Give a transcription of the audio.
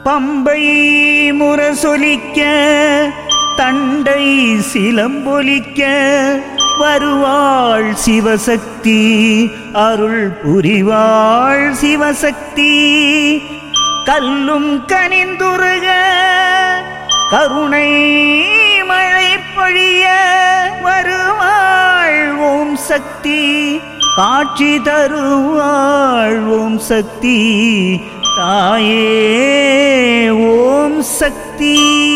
பம்பை முரசொலிக்க தண்டை சிலம்பொலிக்க வருவாள் சிவசக்தி அருள் புரிவாள் சிவசக்தி கல்லும் கனிந்துருக கருணை மழை பொழிய வருவாள் ஓம் சக்தி காட்சி தருவாள் ஓம் சக்தி தாயே ஓம் சக்தி